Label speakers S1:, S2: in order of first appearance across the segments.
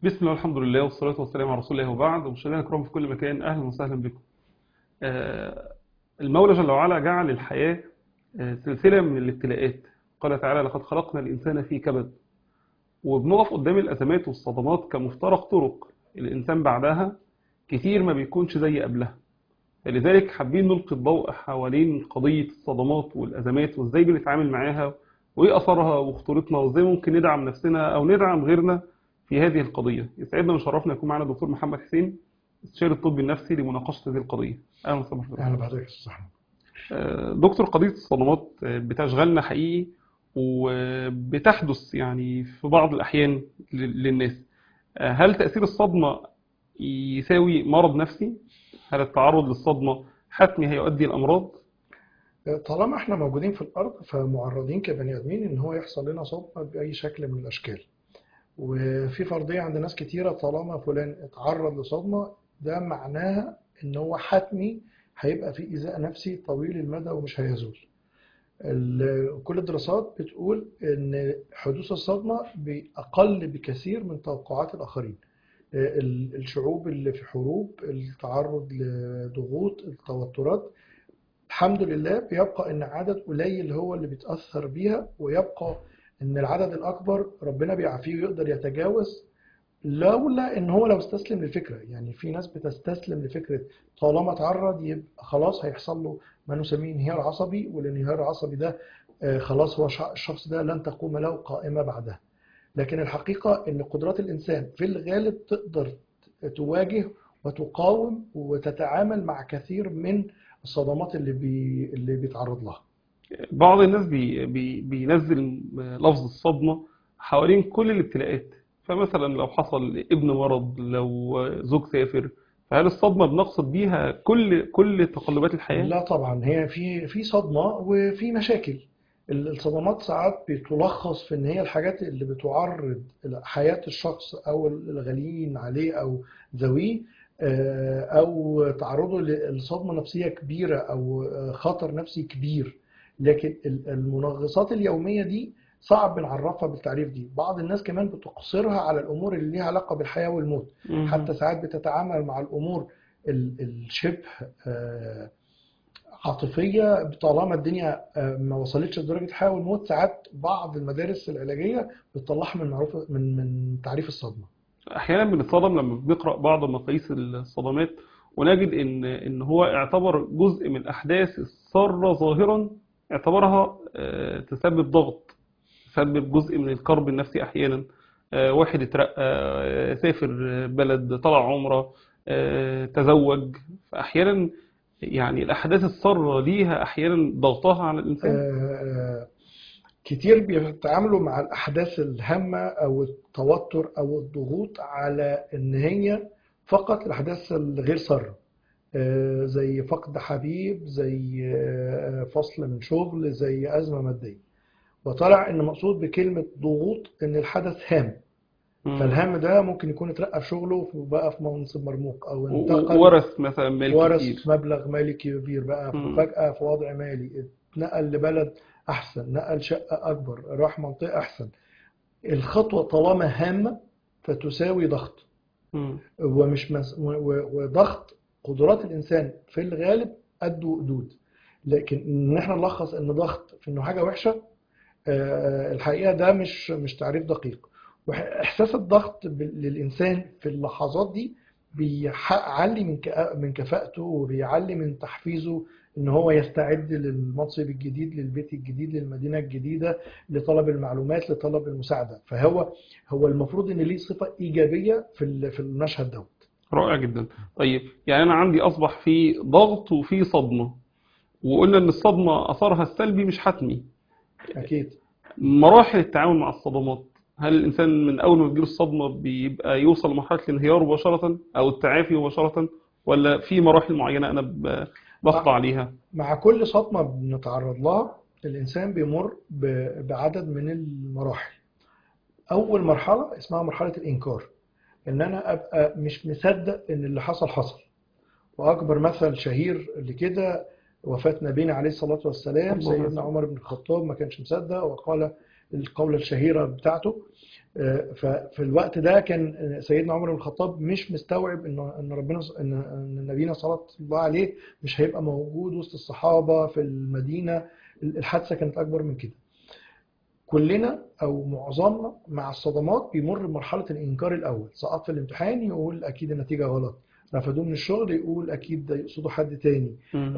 S1: بسم الله والحمد لله والصلاة والسلام على رسول الله وبعد ومشاهدينا الكرام في كل مكان أهلا وسهلا بكم آه، المولى جل وعلا جعل الحياة آه، سلسلة من الابتلاءات قال تعالى لقد خلقنا الإنسان في كبد وبنقف قدام الأزمات والصدمات كمفترق طرق الإنسان بعدها كتير ما بيكونش زي قبلها فلذلك حابين نلقي الضوء حوالين قضية الصدمات والأزمات وإزاي بنتعامل معاها وإيه أثرها وخطورتها وإزاي ممكن ندعم نفسنا أو ندعم غيرنا في هذه القضية يسعدنا ويشرفنا يكون معنا الدكتور محمد حسين استشاري الطب النفسي لمناقشة هذه القضية أهلا وسهلا بحضرتك.
S2: اهلا بحضرتك يا استاذ احمد
S1: آه، دكتور قضية الصدمات آه، بتشغلنا حقيقي وبتحدث يعني في بعض الأحيان لل- للناس آه، هل تأثير الصدمة يساوي مرض نفسي؟ هل التعرض للصدمة حتمي هيؤدي لأمراض؟
S2: طالما احنا موجودين في الارض فمعرضين كبني ادمين ان هو يحصل لنا صدمه باي شكل من الاشكال وفي فرضيه عند ناس كتيره طالما فلان اتعرض لصدمه ده معناها ان هو حتمي هيبقى في ايذاء نفسي طويل المدى ومش هيزول ال- كل الدراسات بتقول ان حدوث الصدمه اقل بكثير من توقعات الاخرين ال- الشعوب اللي في حروب التعرض لضغوط التوترات الحمد لله بيبقى ان عدد قليل هو اللي بيتاثر بيها ويبقى ان العدد الاكبر ربنا بيعافيه ويقدر يتجاوز لولا ان هو لو استسلم للفكره يعني في ناس بتستسلم لفكره طالما اتعرض يبقى خلاص هيحصل له ما نسميه انهيار عصبي والانهيار العصبي ده آه، خلاص هو شع- الشخص ده لن تقوم له قائمه بعدها لكن الحقيقه ان قدرات الانسان في الغالب تقدر تواجه وتقاوم وتتعامل مع كثير من الصدمات اللي بي اللي بيتعرض لها
S1: بعض الناس بي بي بينزل لفظ الصدمة حوالين كل الابتلاءات فمثلا لو حصل ابن مرض لو زوج سافر فهل الصدمة بنقصد بيها كل كل تقلبات الحياة؟
S2: لا طبعا هي في في صدمة وفي مشاكل ال- الصدمات ساعات بتلخص في ان هي الحاجات اللي بتعرض حياة الشخص او الغاليين عليه او ذويه آه، او تعرضه لصدمة نفسية كبيرة او آه، خطر نفسي كبير لكن ال- المنغصات اليومية دي صعب نعرفها بالتعريف دي بعض الناس كمان بتقصرها على الامور اللي ليها علاقة بالحياة والموت
S1: مم.
S2: حتى ساعات بتتعامل مع الامور ال- الشبه آه، عاطفيه طالما الدنيا آه، ما وصلتش لدرجه الحياه والموت ساعات بعض المدارس العلاجيه بتطلعها من معروف من من تعريف الصدمه
S1: احيانا بنتصدم لما بنقرا بعض مقاييس الصدمات ونجد ان ان هو اعتبر جزء من الاحداث الساره ظاهرا اعتبرها آه، تسبب ضغط تسبب جزء من الكرب النفسي احيانا آه، واحد اترقى آه، سافر بلد طلع عمره آه، تزوج فاحيانا يعني الاحداث الساره ليها احيانا ضغطها على الانسان
S2: آه، كتير بيتعاملوا مع الاحداث الهامه او التوتر او الضغوط على ان هي فقط الاحداث الغير ساره آه، زي فقد حبيب زي آه، فصل من شغل زي ازمه ماديه وطلع ان مقصود بكلمه ضغوط ان الحدث هام
S1: مم.
S2: فالهم ده ممكن يكون اترقى في شغله وبقى في منصب مرموق او
S1: و-
S2: انتقل
S1: وورث مثلا مال كتير
S2: ورث مبلغ مالي كبير بقى
S1: مم.
S2: فجأة في وضع مالي اتنقل لبلد احسن نقل شقة اكبر راح منطقة احسن الخطوة طالما هامة فتساوي ضغط
S1: مم.
S2: ومش مس... و- و- وضغط قدرات الانسان في الغالب قد وقدود لكن ان احنا نلخص ان ضغط في انه حاجة وحشة آه، الحقيقة ده مش مش تعريف دقيق وإحساس الضغط بال- للإنسان في اللحظات دي بيعلي من كفاء- من كفاءته وبيعلي من تحفيزه إن هو يستعد للمنصب الجديد للبيت الجديد للمدينة الجديدة لطلب المعلومات لطلب المساعدة فهو هو المفروض إن ليه صفة إيجابية في ال- في المشهد دوت
S1: رائع جدا طيب يعني انا عندي اصبح في ضغط وفي صدمه وقلنا ان الصدمه اثرها السلبي مش حتمي
S2: أكيد
S1: مراحل التعامل مع الصدمات هل الانسان من اول ما بتجيله الصدمه بيبقى يوصل لمرحله الانهيار مباشره او التعافي مباشره ولا في مراحل معينه انا ب- بخضع ليها
S2: مع كل صدمة بنتعرض لها الإنسان بيمر ب- بعدد من المراحل أول مرحلة اسمها مرحلة الإنكار إن أنا أبقى مش مصدق إن اللي حصل حصل وأكبر مثل شهير لكده وفاة نبينا عليه الصلاة والسلام
S1: الله
S2: سيدنا
S1: يسلمك.
S2: عمر بن الخطاب ما كانش مصدق وقال القولة الشهيرة بتاعته آه، ففي الوقت ده كان سيدنا عمر بن الخطاب مش مستوعب ان ان ربنا ان ان نبينا صلى الله عليه مش هيبقى موجود وسط الصحابه في المدينه الحادثه كانت اكبر من كده كلنا او معظمنا مع الصدمات بيمر بمرحله الانكار الاول سقط في الامتحان يقول اكيد النتيجه غلط رفضوه من الشغل يقول اكيد ده يقصده حد تاني
S1: مم.
S2: آه،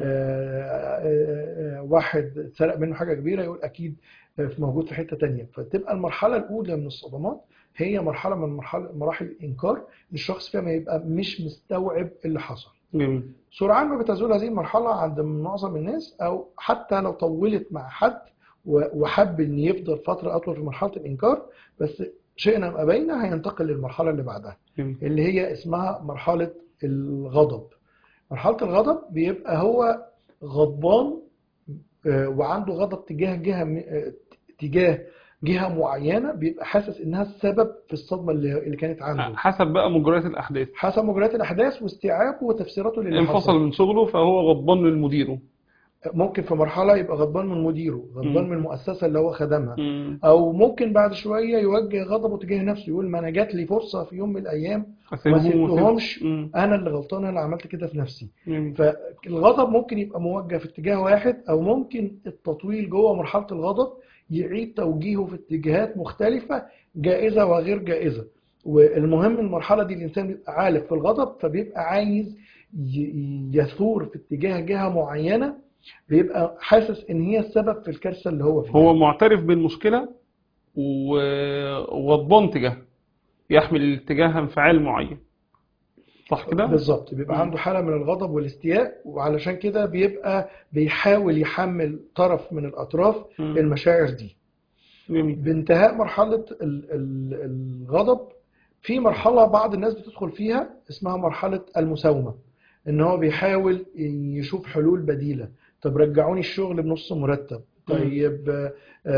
S2: آه، آه، واحد اتسرق منه حاجه كبيره يقول اكيد آه، موجود في حته تانيه فتبقى المرحله الاولى من الصدمات هي مرحله من مرحله مراحل الانكار إن الشخص فيها ما يبقى مش مستوعب اللي حصل
S1: جميل
S2: سرعان ما بتزول هذه المرحله عند معظم الناس او حتى لو طولت مع حد و- وحب ان يفضل فتره اطول في مرحله الانكار بس شئنا ام ابينا هينتقل للمرحله اللي بعدها
S1: جميل
S2: اللي هي اسمها مرحلة الغضب مرحلة الغضب بيبقى هو غضبان آه، وعنده غضب تجاه جهة م- آه، تجاه جهة معينة بيبقى حاسس انها السبب في الصدمة اللي اللي كانت عنده
S1: حسب بقى مجريات الاحداث
S2: حسب مجريات الاحداث واستيعابه وتفسيراته للي
S1: انفصل
S2: حصل
S1: من شغله فهو غضبان من مديره
S2: ممكن في مرحلة يبقى غضبان من مديره غضبان
S1: مم.
S2: من المؤسسة اللي هو خدمها
S1: مم.
S2: او ممكن بعد شوية يوجه غضبه تجاه نفسه يقول ما انا جات لي فرصة في يوم من الايام ما
S1: أسيبهم
S2: سبتهمش
S1: مم.
S2: انا اللي غلطان انا اللي عملت كده في نفسي
S1: جميل.
S2: فالغضب ممكن يبقى موجه في اتجاه واحد او ممكن التطويل جوه مرحله الغضب يعيد توجيهه في اتجاهات مختلفه جائزه وغير جائزه والمهم المرحله دي الانسان بيبقى عالق في الغضب فبيبقى عايز ي- يثور في اتجاه جهه معينه بيبقى حاسس ان هي السبب في الكارثه اللي هو فيها
S1: هو معترف بالمشكلة و- وغضبان تجاهها يحمل اتجاه انفعال معين صح كده؟
S2: بالظبط بيبقى
S1: مم.
S2: عنده حالة من الغضب والاستياء وعلشان كده بيبقى بيحاول يحمل طرف من الأطراف
S1: مم.
S2: المشاعر دي
S1: جميل
S2: بانتهاء مرحلة ال- ال- الغضب في مرحلة بعض الناس بتدخل فيها اسمها مرحلة المساومة ان هو بيحاول يشوف حلول بديلة طب رجعوني الشغل بنص مرتب طيب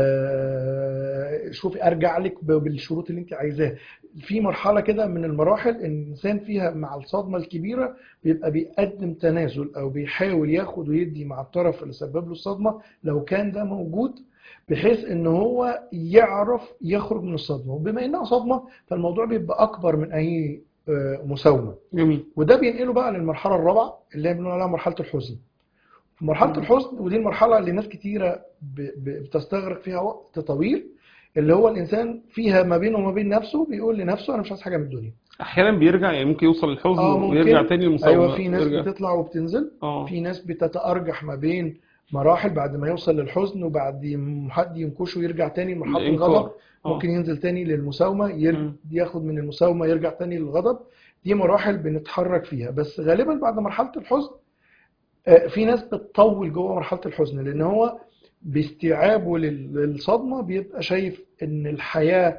S2: آه، شوفي ارجع لك ب- بالشروط اللي انت عايزاها في مرحلة كده من المراحل الانسان فيها مع الصدمة الكبيرة بيبقى بيقدم تنازل او بيحاول ياخد ويدي مع الطرف اللي سبب له الصدمة لو كان ده موجود بحيث ان هو يعرف يخرج من الصدمه وبما انها صدمه فالموضوع بيبقى اكبر من اي آه، مساومه
S1: جميل
S2: وده بينقله بقى للمرحله الرابعه اللي هي بنقول عليها مرحله الحزن في مرحله
S1: مم.
S2: الحزن ودي المرحله اللي ناس كتيره ب- ب- بتستغرق فيها وقت طويل اللي هو الانسان فيها ما بينه وما بين نفسه بيقول لنفسه انا مش عايز حاجه من الدنيا
S1: احيانا بيرجع يعني ممكن يوصل للحزن
S2: اه ممكن
S1: ويرجع تاني للمساومة
S2: ايوه في ناس
S1: ويرجع
S2: بتطلع وبتنزل
S1: اه
S2: في ناس بتتأرجح ما بين مراحل بعد ما يوصل للحزن وبعد ما حد ينكشه يرجع تاني لمرحلة
S1: الإنكار.
S2: الغضب
S1: آه.
S2: ممكن ينزل تاني للمساومة ير-
S1: مم.
S2: ياخد من المساومة يرجع تاني للغضب دي مراحل بنتحرك فيها بس غالبا بعد مرحلة الحزن آه، في ناس بتطول جوه مرحلة الحزن لأن هو باستيعابه لل- للصدمة بيبقى شايف إن الحياة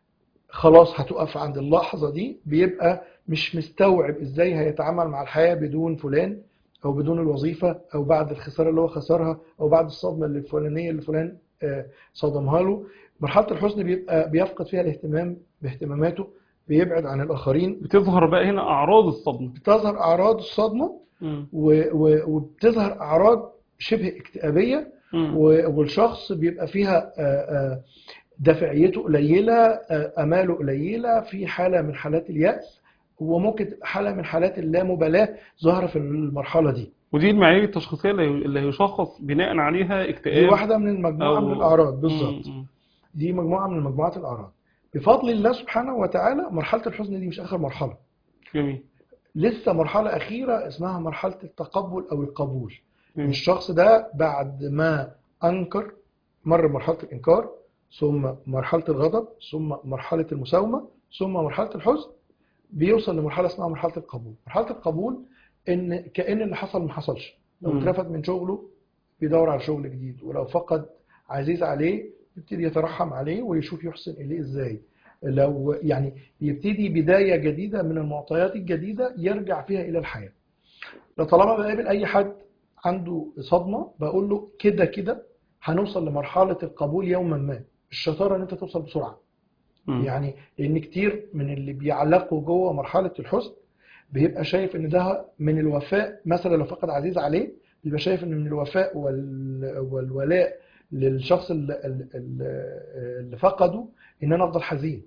S2: خلاص هتقف عند اللحظة دي بيبقى مش مستوعب ازاي هيتعامل مع الحياة بدون فلان او بدون الوظيفة او بعد الخسارة اللي هو خسرها او بعد الصدمة اللي الفلانية اللي فلان آه، صدمها له مرحلة الحزن بيبقى بيفقد فيها الاهتمام باهتماماته بيبعد عن الآخرين
S1: بتظهر بقى هنا أعراض الصدمة
S2: بتظهر أعراض الصدمة
S1: مم.
S2: و- و- وبتظهر أعراض شبه اكتئابية
S1: مم.
S2: و- والشخص بيبقى فيها آه، آه، دافعيته قليلة آه، أماله قليلة في حالة من حالات اليأس وممكن تبقى حالة من حالات اللامبالاة ظاهرة في المرحلة دي
S1: ودي المعايير التشخيصية اللي اللي هيشخص بناء عليها
S2: دي
S1: اكتئاب
S2: واحدة من المجموعة
S1: أو-
S2: من الأعراض بالظبط
S1: مم.
S2: دي مجموعة من مجموعات الأعراض بفضل الله سبحانه وتعالى مرحلة الحزن دي مش آخر مرحلة
S1: جميل
S2: لسه مرحلة أخيرة اسمها مرحلة التقبل أو القبول
S1: جميل.
S2: الشخص ده بعد ما أنكر مر مرحلة الإنكار ثم مرحلة الغضب ثم مرحلة المساومة ثم مرحلة الحزن بيوصل لمرحلة اسمها مرحلة القبول مرحلة القبول إن كأن اللي حصل ما حصلش لو
S1: مم.
S2: اترفد من شغله بيدور على شغل جديد ولو فقد عزيز عليه يبتدي يترحم عليه ويشوف يحسن إليه إزاي لو يعني يبتدي بداية جديدة من المعطيات الجديدة يرجع فيها إلى الحياة طالما بقابل أي حد عنده صدمة بقول له كده كده هنوصل لمرحلة القبول يوما ما الشطارة ان انت توصل بسرعة
S1: مم.
S2: يعني لان كتير من اللي بيعلقوا جوه مرحلة الحزن بيبقى شايف ان ده من الوفاء مثلا لو فقد عزيز عليه بيبقى شايف ان من الوفاء وال... والولاء للشخص اللي, اللي اللي فقده ان انا افضل حزين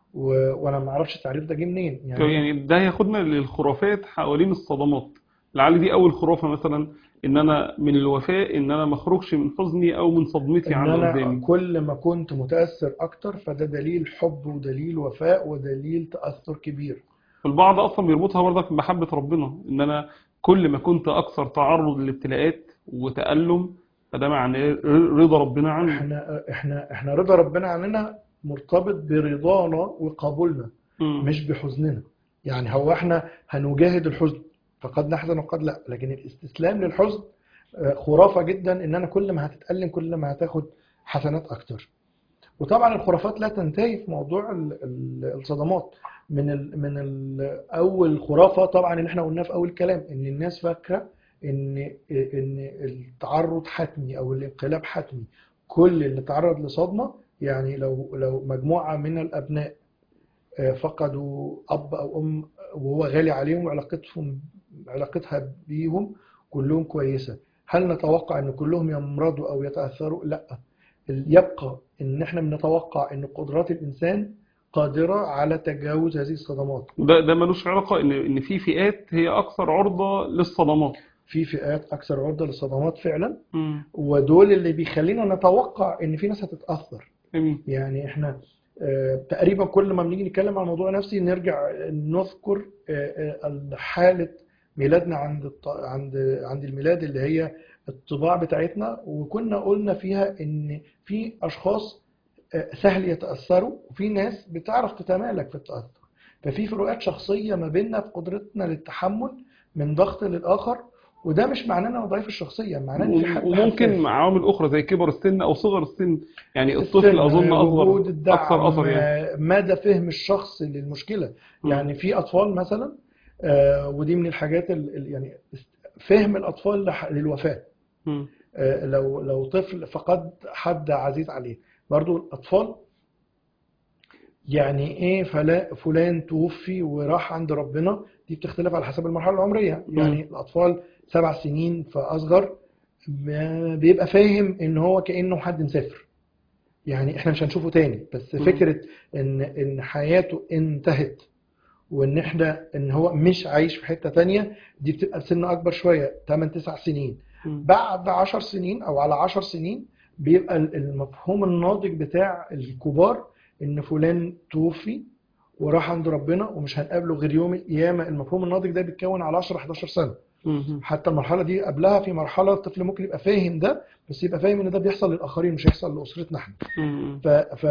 S2: و- وانا ما اعرفش التعريف ده جه منين يعني
S1: يعني ده ياخدنا للخرافات حوالين الصدمات لعل دي اول خرافة مثلا ان انا من الوفاء ان انا ما اخرجش من حزني او من صدمتي
S2: ان
S1: عن اللي
S2: انا
S1: قدامي
S2: كل ما كنت متاثر اكتر فده دليل حب ودليل وفاء ودليل تاثر كبير
S1: البعض اصلا بيربطها برضك بمحبة ربنا ان انا كل ما كنت اكثر تعرض للابتلاءات وتألم فده معناه رضا ربنا عني
S2: احنا احنا احنا رضا ربنا عننا مرتبط برضانا وقبولنا
S1: مم.
S2: مش بحزننا يعني هو احنا هنجاهد الحزن فقد نحزن وقد لا لكن الاستسلام للحزن آه، خرافة جدا ان انا كل ما هتتألم كل ما هتاخد حسنات اكتر وطبعا الخرافات لا تنتهي في موضوع ال- ال- الصدمات من ال من ال اول خرافة طبعا اللي احنا قلناه في اول كلام ان الناس فاكرة ان ان التعرض حتمي او الانقلاب حتمي كل اللي تعرض لصدمة يعني لو لو مجموعة من الابناء آه، فقدوا اب او ام وهو غالي عليهم وعلاقتهم علاقتها بيهم كلهم كويسه هل نتوقع ان كلهم يمرضوا او يتاثروا لا يبقى ان احنا بنتوقع ان قدرات الانسان قادره على تجاوز هذه الصدمات
S1: ده ده ملوش علاقة ان ان في فئات هي اكثر عرضة للصدمات
S2: في فئات اكثر عرضه للصدمات فعلا
S1: مم.
S2: ودول اللي بيخلينا نتوقع ان في ناس هتتاثر
S1: جميل
S2: يعني احنا آه، تقريبا كل ما بنيجي نتكلم عن موضوع نفسي نرجع نذكر آه، آه، حالة ميلادنا عند الط- عند عند الميلاد اللي هي الطباع بتاعتنا وكنا قلنا فيها ان في اشخاص آه، سهل يتأثروا وفي ناس بتعرف تتمالك في التأثر ففي فروقات شخصية ما بيننا في قدرتنا للتحمل من ضغط للآخر وده مش معناه ان انا ضعيف الشخصية معناه ان في حد
S1: وممكن
S2: حساس.
S1: مع عوامل اخرى زي كبر السن او صغر السن يعني الطفل
S2: السن،
S1: اظن
S2: وجود
S1: اصغر
S2: الدعم
S1: اكثر اثر يعني
S2: آه، مدى فهم الشخص للمشكلة
S1: مم.
S2: يعني في أطفال مثلا آه، ودي من الحاجات ال- ال- يعني فهم الأطفال لح- للوفاة
S1: مم.
S2: آه، لو لو طفل فقد حد عزيز عليه برضو الأطفال يعني إيه فلا فلان توفي وراح عند ربنا دي بتختلف على حسب المرحلة العمرية يعني الأطفال سبع سنين فأصغر ما- بيبقى فاهم إن هو كأنه حد مسافر يعني احنا مش هنشوفه تاني بس
S1: مم.
S2: فكرة ان ان حياته انتهت وان احنا ان هو مش عايش في حتة تانية دي بتبقى سن اكبر شوية 8 9 سنين
S1: مم.
S2: بعد 10 سنين او على 10 سنين بيبقى ال- المفهوم الناضج بتاع الكبار ان فلان توفي وراح عند ربنا ومش هنقابله غير يوم القيامة المفهوم الناضج ده بيتكون على 10 11 سنة
S1: مم.
S2: حتى المرحلة دي قبلها في مرحلة الطفل ممكن يبقى فاهم ده بس يبقى فاهم ان ده بيحصل للآخرين مش هيحصل لأسرتنا احنا
S1: مم.
S2: ف...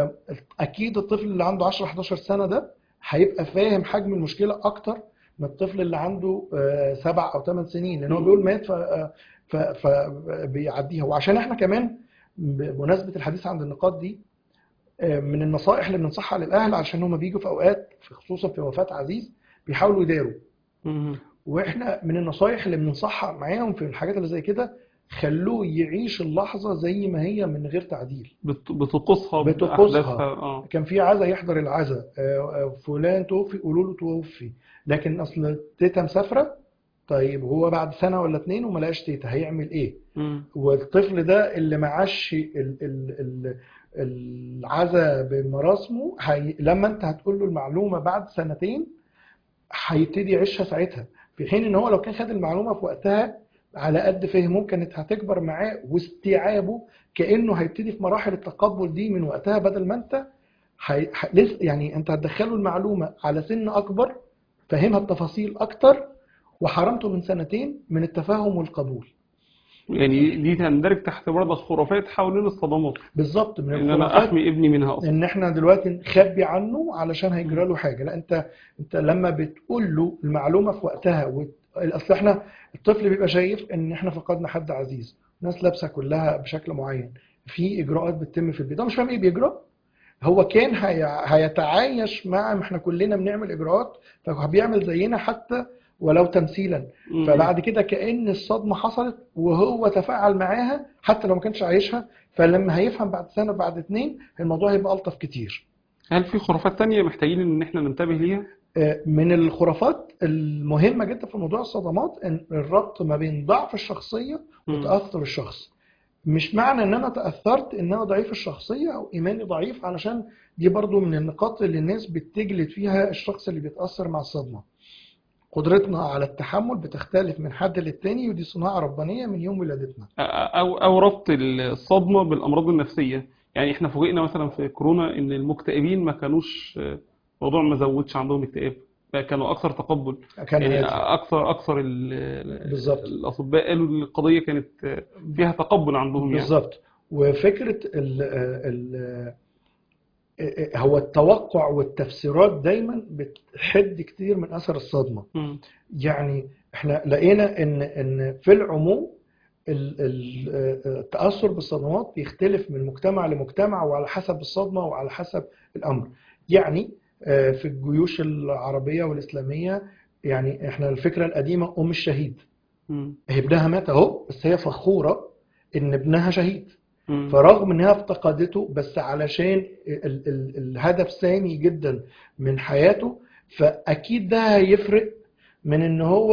S2: فاكيد الطفل اللي عنده 10 11 سنه ده هيبقى فاهم حجم المشكله اكتر من الطفل اللي عنده آه، سبع او ثمان سنين لان هو
S1: مم.
S2: بيقول مات ف... ف... فبيعديها وعشان احنا كمان بمناسبه الحديث عن النقاط دي آه، من النصائح اللي بننصحها للاهل عشان هم بيجوا في اوقات في خصوصا في وفاه عزيز بيحاولوا يداروا
S1: مم.
S2: واحنا من النصائح اللي بننصحها معاهم في الحاجات اللي زي كده خلوه يعيش اللحظه زي ما هي من غير تعديل
S1: بت- بتقصها
S2: بتقصها.
S1: بأحداثها اه
S2: كان في عزا يحضر العزا آه، آه، فلان توفي قولوا له توفي لكن اصل تيتا مسافره طيب هو بعد سنه ولا اتنين وما لقاش تيتا هيعمل ايه
S1: مم.
S2: والطفل ده اللي معاش ال- ال- ال- العزا بمراسمه هي... لما انت هتقول له المعلومه بعد سنتين هيبتدي يعيشها ساعتها في حين ان هو لو كان خد المعلومه في وقتها على قد فهمه كانت هتكبر معاه واستيعابه كانه هيبتدي في مراحل التقبل دي من وقتها بدل ما انت هي... ح- لسه يعني انت هتدخله المعلومه على سن اكبر فهمها التفاصيل اكتر وحرمته من سنتين من التفاهم والقبول
S1: يعني دي تندرج تحت برضه خرافات حوالين الصدمات
S2: بالظبط من
S1: ان انا
S2: الخرافات
S1: احمي ابني منها اصلا
S2: ان احنا دلوقتي نخبي عنه علشان هيجرى له حاجه لا انت انت لما بتقول له المعلومه في وقتها وت... اصل احنا الطفل بيبقى شايف ان احنا فقدنا حد عزيز الناس لابسه كلها بشكل معين في اجراءات بتتم في البيت هو مش فاهم ايه بيجرى هو كان هي... هيتعايش مع ما احنا كلنا بنعمل اجراءات فبيعمل زينا حتى ولو تمثيلا
S1: مم.
S2: فبعد كده كأن الصدمة حصلت وهو تفاعل معاها حتى لو ما كانش عايشها فلما هيفهم بعد سنة بعد اتنين الموضوع هيبقى ألطف كتير
S1: هل في خرافات تانية محتاجين ان احنا ننتبه ليها؟
S2: آه، من الخرافات المهمة جدا في موضوع الصدمات ان الربط ما بين ضعف الشخصية
S1: مم.
S2: وتأثر الشخص مش معنى ان انا تاثرت ان انا ضعيف الشخصيه او ايماني ضعيف علشان دي برضو من النقاط اللي الناس بتجلد فيها الشخص اللي بيتاثر مع الصدمه قدرتنا على التحمل بتختلف من حد للتاني ودي صناعه ربانيه من يوم ولادتنا
S1: او او ربط الصدمه بالامراض النفسيه يعني احنا فوجئنا مثلا في كورونا ان المكتئبين ما كانوش موضوع ما زودش عندهم اكتئاب كانوا اكثر تقبل
S2: كان
S1: يعني
S2: هادي.
S1: اكثر اكثر ال-
S2: بالظبط.
S1: الاطباء قالوا إن القضيه كانت فيها تقبل عندهم يعني
S2: بالظبط وفكره ال ال هو التوقع والتفسيرات دايما بتحد كتير من اثر الصدمه
S1: مم.
S2: يعني احنا لقينا ان ان في العموم ال- ال- التاثر بالصدمات بيختلف من مجتمع لمجتمع وعلى حسب الصدمه وعلى حسب الامر يعني آه، في الجيوش العربيه والاسلاميه يعني احنا الفكره القديمه ام الشهيد
S1: مم.
S2: هي ابنها مات اهو بس هي فخوره ان ابنها شهيد
S1: مم.
S2: فرغم انها افتقدته بس علشان ال ال الهدف سامي جدا من حياته فاكيد ده هيفرق من ان هو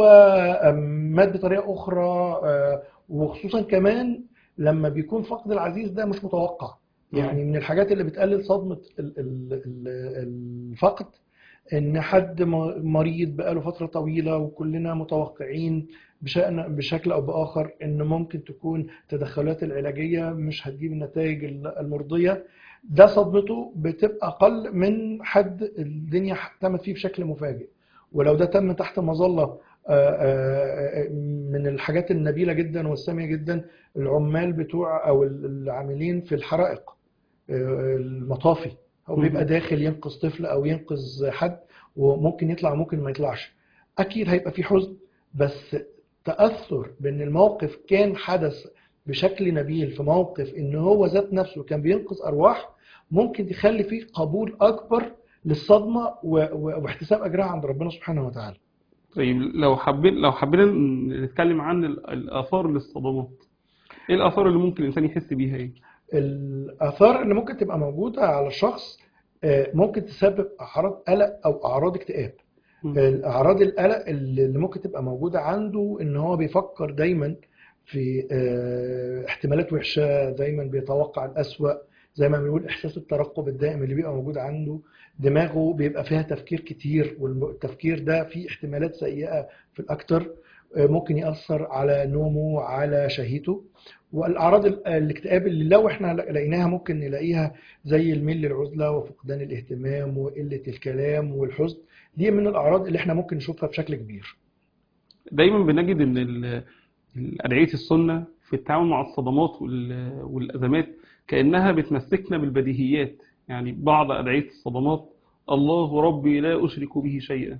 S2: مات بطريقه اخرى آه، وخصوصا كمان لما بيكون فقد العزيز ده مش متوقع يعني من الحاجات اللي بتقلل صدمه ال- ال- ال- الفقد ان حد م- مريض بقاله فتره طويله وكلنا متوقعين بشأن بشكل او باخر ان ممكن تكون التدخلات العلاجيه مش هتجيب النتائج المرضيه ده صدمته بتبقى اقل من حد الدنيا تمت فيه بشكل مفاجئ ولو ده تم تحت مظله آه، آه، من الحاجات النبيله جدا والساميه جدا العمال بتوع او العاملين في الحرائق آه، المطافي هو
S1: مم.
S2: بيبقى داخل ينقذ طفل او ينقذ حد وممكن يطلع وممكن ما يطلعش اكيد هيبقى في حزن بس تاثر بان الموقف كان حدث بشكل نبيل في موقف ان هو ذات نفسه كان بينقذ ارواح ممكن تخلي فيه قبول اكبر للصدمه و- و- واحتساب اجرها عند ربنا سبحانه وتعالى
S1: طيب لو حابين لو حبينا نتكلم عن ال- الآثار للصدمات ايه الآثار اللي ممكن الإنسان يحس بيها ايه؟
S2: الآثار اللي ممكن تبقى موجودة على الشخص آه، ممكن تسبب أعراض قلق أو أعراض اكتئاب
S1: مم.
S2: الأعراض القلق اللي ممكن تبقى موجودة عنده إن هو بيفكر دايما في آه، احتمالات وحشة دايما بيتوقع الأسوأ زي ما بنقول إحساس الترقب الدائم اللي بيبقى موجود عنده دماغه بيبقى فيها تفكير كتير والتفكير ده فيه احتمالات سيئة في الأكتر آه، ممكن يأثر على نومه على شهيته والاعراض ال- الاكتئاب اللي لو احنا لقيناها ممكن نلاقيها زي الميل للعزله وفقدان الاهتمام وقله الكلام والحزن دي من الاعراض اللي احنا ممكن نشوفها بشكل كبير
S1: دايما بنجد ان ال- أدعية السنة في التعامل مع الصدمات وال- والأزمات كأنها بتمسكنا بالبديهيات يعني بعض أدعية الصدمات الله ربي لا أشرك به شيئا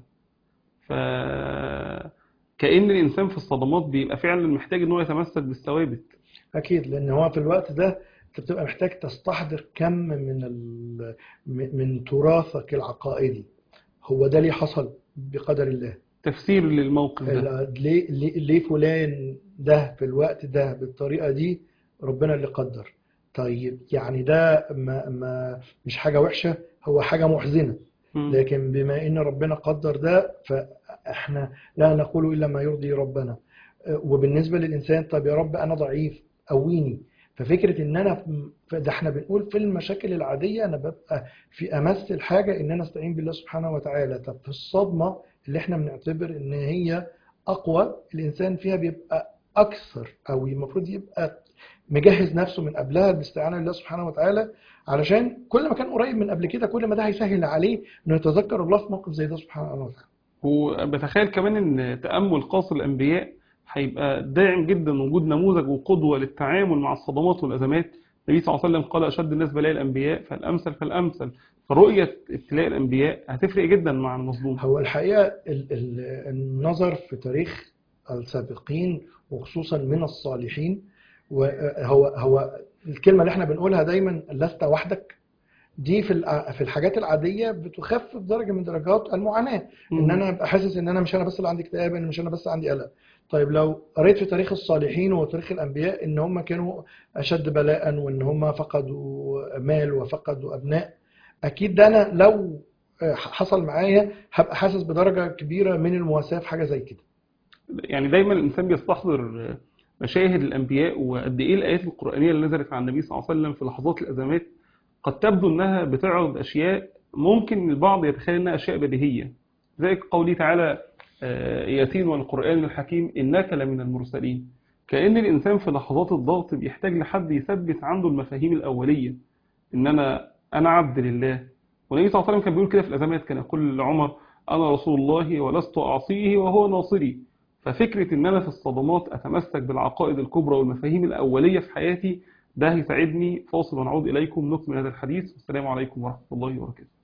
S1: فكأن الإنسان في الصدمات بيبقى فعلا محتاج إن هو يتمسك بالثوابت
S2: اكيد لان هو في الوقت ده انت بتبقى محتاج تستحضر كم من ال... من من تراثك العقائدي هو ده ليه حصل بقدر الله
S1: تفسير للموقف ده
S2: ال- ليه ليه ليه فلان ده في الوقت ده بالطريقه دي ربنا اللي قدر طيب يعني ده ما ما مش حاجه وحشه هو حاجه محزنه
S1: مم.
S2: لكن بما ان ربنا قدر ده فاحنا لا نقول الا ما يرضي ربنا وبالنسبه للانسان طب يا رب انا ضعيف قويني ففكره ان انا ده احنا بنقول في المشاكل العاديه انا ببقى في امس الحاجه ان انا استعين بالله سبحانه وتعالى طب في الصدمه اللي احنا بنعتبر ان هي اقوى الانسان فيها بيبقى اكثر او المفروض يبقى مجهز نفسه من قبلها باستعانه بالله سبحانه وتعالى علشان كل ما كان قريب من قبل كده كل ما ده هيسهل عليه انه يتذكر الله في موقف زي ده سبحانه وتعالى
S1: وبتخيل كمان ان تأمل قاص الأنبياء هيبقى داعم جدا وجود نموذج وقدوة للتعامل مع الصدمات والأزمات النبي صلى الله عليه وسلم قال أشد الناس بلاء الأنبياء فالأمثل فالأمثل فرؤية ابتلاء الأنبياء هتفرق جدا مع المظلوم
S2: هو الحقيقة ال- ال- النظر في تاريخ السابقين وخصوصا من الصالحين وهو هو الكلمة اللي احنا بنقولها دايما لست وحدك دي في الع- في الحاجات العادية بتخفف درجة من درجات المعاناة ان انا ابقى حاسس ان انا مش انا بس اللي عندي اكتئاب ان مش انا بس عندي قلق طيب لو قريت في تاريخ الصالحين وتاريخ الانبياء ان هم كانوا اشد بلاء وان هم فقدوا مال وفقدوا ابناء اكيد ده انا لو حصل معايا هبقى حاسس بدرجة كبيرة من المواساة في حاجة زي كده
S1: يعني دايما الإنسان بيستحضر مشاهد الأنبياء وقد إيه الآيات القرآنية اللي نزلت على النبي صلى الله عليه وسلم في لحظات الأزمات قد تبدو أنها بتعرض أشياء ممكن البعض يتخيل أنها أشياء بديهية زي قوله تعالى آه، ياسين والقرآن الحكيم إنك لمن المرسلين كأن الإنسان في لحظات الضغط بيحتاج لحد يثبت عنده المفاهيم الأولية إن أنا أنا عبد لله والنبي صلى الله عليه وسلم كان بيقول كده في الأزمات كان يقول لعمر أنا رسول الله ولست أعصيه وهو ناصري ففكرة إن أنا في الصدمات أتمسك بالعقائد الكبرى والمفاهيم الأولية في حياتي ده هيساعدني فاصل ونعود إليكم نكمل هذا الحديث والسلام عليكم ورحمة الله وبركاته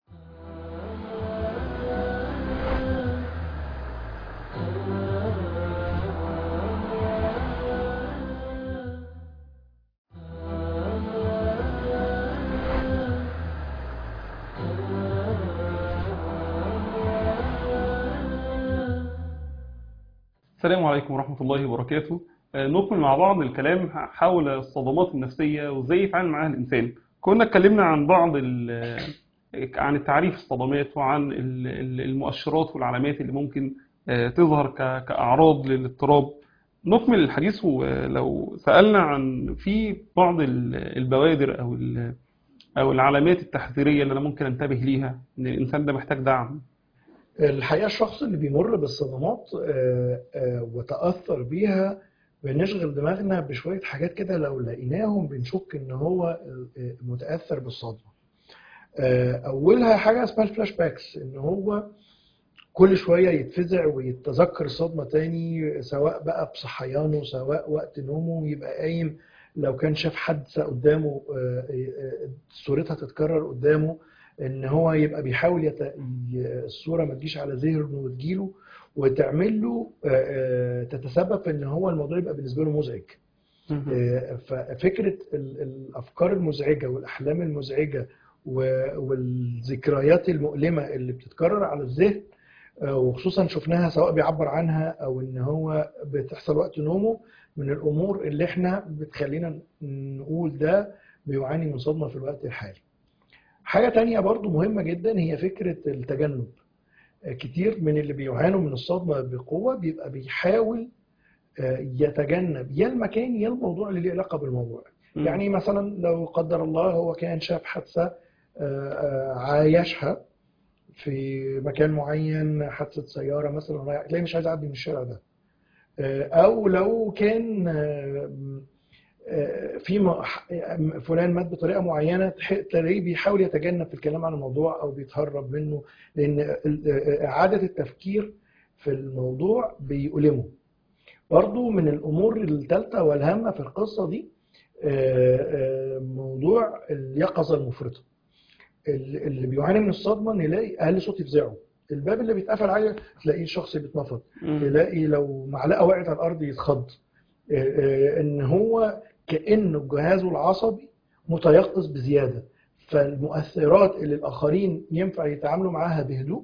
S1: السلام عليكم ورحمة الله وبركاته آه، نكمل مع بعض الكلام حول الصدمات النفسية وازاي يتعامل معاها الإنسان كنا اتكلمنا عن بعض ال- عن التعريف الصدمات وعن ال- ال- المؤشرات والعلامات اللي ممكن آه، تظهر ك- كأعراض للاضطراب نكمل الحديث ولو سألنا عن في بعض ال- البوادر أو ال- أو العلامات التحذيرية اللي أنا ممكن أنتبه ليها إن الإنسان ده محتاج دعم
S2: الحقيقة الشخص اللي بيمر بالصدمات آه، آه، وتأثر بيها بنشغل دماغنا بشوية حاجات كده لو لقيناهم بنشك إن هو آه، متأثر بالصدمة. آه، أولها حاجة اسمها الفلاش باكس إن هو كل شوية يتفزع ويتذكر الصدمة تاني سواء بقى بصحيانه سواء وقت نومه يبقى قايم لو كان شاف حادثة قدامه آه، آه، صورتها تتكرر قدامه ان هو يبقى بيحاول يت... ي- الصورة ما تجيش على ذهنه وتجيله وتعمل له آه، آه، تتسبب في ان هو الموضوع يبقى بالنسبة له مزعج آه، ففكرة ال- الأفكار المزعجة والأحلام المزعجة و- والذكريات المؤلمة اللي بتتكرر على الذهن آه، وخصوصا شفناها سواء بيعبر عنها أو إن هو بتحصل وقت نومه من الأمور اللي إحنا بتخلينا نقول ده بيعاني من صدمة في الوقت الحالي. حاجة تانية برضو مهمة جدا هي فكرة التجنب. آه، كتير من اللي بيعانوا من الصدمة بقوة بيبقى بيحاول آه، يتجنب يا المكان يا الموضوع اللي ليه علاقة بالموضوع. يعني مثلا لو قدر الله هو كان شاف حادثة آه، آه، عايشها في مكان معين حادثة سيارة مثلا رايح- تلاقيه مش عايز يعدي من الشارع ده آه، أو لو كان آه، آه، في م- ح- فلان مات بطريقة معينة تح- تلاقيه بيحاول يتجنب في الكلام عن الموضوع أو بيتهرب منه لأن ال- آه، إعادة التفكير في الموضوع بيؤلمه برضو من الأمور الثالثة والهامة في القصة دي آه، آه، موضوع اليقظة المفرطة ال- اللي بيعاني من الصدمة نلاقي أقل صوت يفزعه الباب اللي بيتقفل عليه تلاقيه الشخص بيتنفض تلاقي لو معلقة وقعت على الأرض يتخض آه، آه، إن هو كأنه جهازه العصبي متيقظ بزيادة فالمؤثرات اللي الآخرين ينفع يتعاملوا معاها بهدوء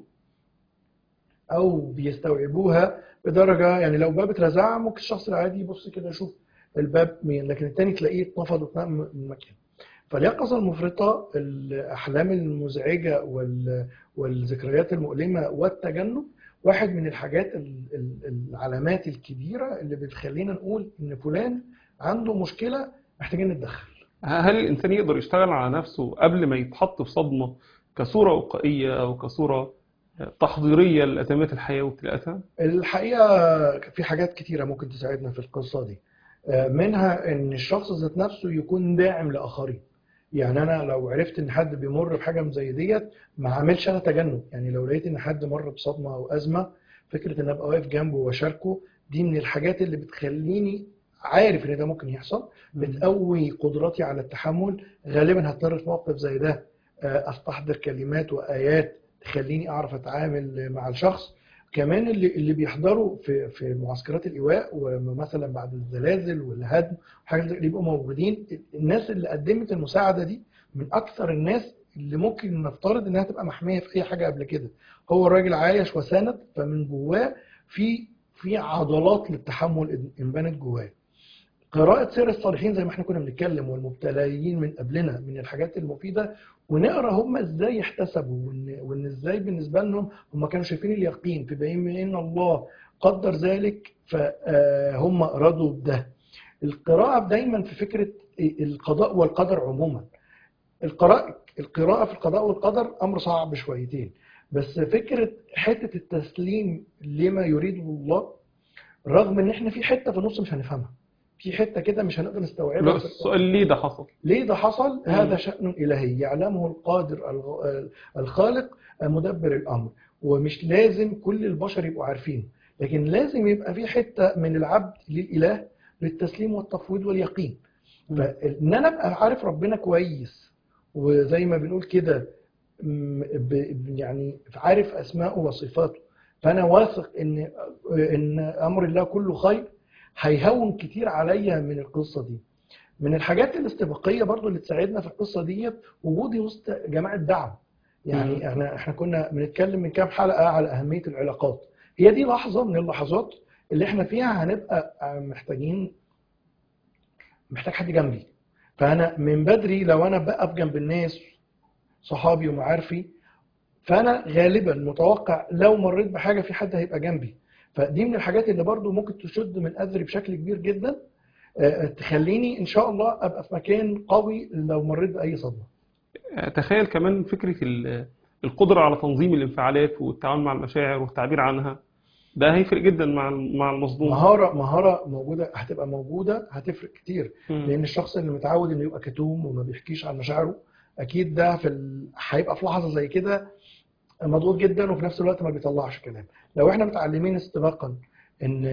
S2: أو بيستوعبوها بدرجة يعني لو باب اترزع ممكن الشخص العادي يبص كده يشوف الباب مين لكن التاني تلاقيه اتنفض واتنقل من المكان فاليقظة المفرطة الأحلام المزعجة وال- والذكريات المؤلمة والتجنب واحد من الحاجات ال- ال- العلامات الكبيرة اللي بتخلينا نقول إن فلان عنده مشكلة محتاجين نتدخل
S1: هل الإنسان يقدر يشتغل على نفسه قبل ما يتحط في صدمة كصورة وقائية أو كصورة تحضيرية لأزمات الحياة وابتلاءاتها؟
S2: الحقيقة في حاجات كتيرة ممكن تساعدنا في القصة دي آه، منها إن الشخص ذات نفسه يكون داعم لآخرين يعني أنا لو عرفت إن حد بيمر بحاجة زي ديت ما عاملش أنا تجنب يعني لو لقيت إن حد مر بصدمة أو أزمة فكرة إن أبقى واقف جنبه وأشاركه دي من الحاجات اللي بتخليني عارف إن ده ممكن يحصل بتقوي قدراتي على التحمل غالبا هضطر في موقف زي ده آه، استحضر كلمات وايات تخليني اعرف اتعامل مع الشخص كمان اللي اللي بيحضروا في في معسكرات الايواء ومثلا بعد الزلازل والهدم وحاجات زي اللي يبقوا موجودين الناس اللي قدمت المساعده دي من اكثر الناس اللي ممكن نفترض انها تبقى محميه في اي حاجه قبل كده هو الراجل عايش وسند فمن جواه في في عضلات للتحمل انبنت جواه قراءة سير الصالحين زي ما احنا كنا بنتكلم والمبتليين من قبلنا من الحاجات المفيدة ونقرا هم ازاي احتسبوا وان, وإن ازاي بالنسبة لهم هم كانوا شايفين اليقين في بين ان الله قدر ذلك فهم أرادوا بده القراءة دايما في فكرة القضاء والقدر عموما القراءة القراءة في القضاء والقدر أمر صعب شويتين بس فكرة حتة التسليم لما يريده الله رغم ان احنا في حتة في النص مش هنفهمها في حتة كده مش هنقدر
S1: لا
S2: نستوعبها
S1: السؤال ليه ده حصل
S2: ليه ده حصل؟
S1: مم.
S2: هذا شأن إلهي يعلمه القادر الغ- الخالق مدبر الأمر ومش لازم كل البشر يبقوا عارفين لكن لازم يبقى في حتة من العبد للإله للتسليم والتفويض واليقين فإن أنا أبقى عارف ربنا كويس وزي ما بنقول كده م- ب- يعني عارف أسماءه وصفاته فأنا واثق إن إن أمر الله كله خير هيهون كتير عليا من القصة دي من الحاجات الاستباقيه برضو اللي تساعدنا في القصه ديت وجودي وسط جماعه دعم
S1: مم.
S2: يعني احنا احنا كنا بنتكلم من كام حلقه على اهميه العلاقات هي دي لحظه من اللحظات اللي احنا فيها هنبقى محتاجين محتاج حد جنبي فانا من بدري لو انا بقف جنب الناس صحابي ومعارفي فانا غالبا متوقع لو مريت بحاجه في حد هيبقى جنبي فدي من الحاجات اللي برضو ممكن تشد من اذري بشكل كبير جدا آه، تخليني ان شاء الله ابقى في مكان قوي لو مريت باي صدمه
S1: تخيل كمان فكرة ال- القدرة على تنظيم الانفعالات والتعامل مع المشاعر والتعبير عنها ده هيفرق جدا مع مع المصدوم
S2: مهاره مهاره موجوده هتبقى موجوده هتفرق كتير
S1: مم.
S2: لان الشخص اللي متعود انه يبقى كتوم وما بيحكيش عن مشاعره اكيد ده في ال... هيبقى في لحظه زي كده مضغوط جدا وفي نفس الوقت ما بيطلعش كلام لو احنا متعلمين استباقا ان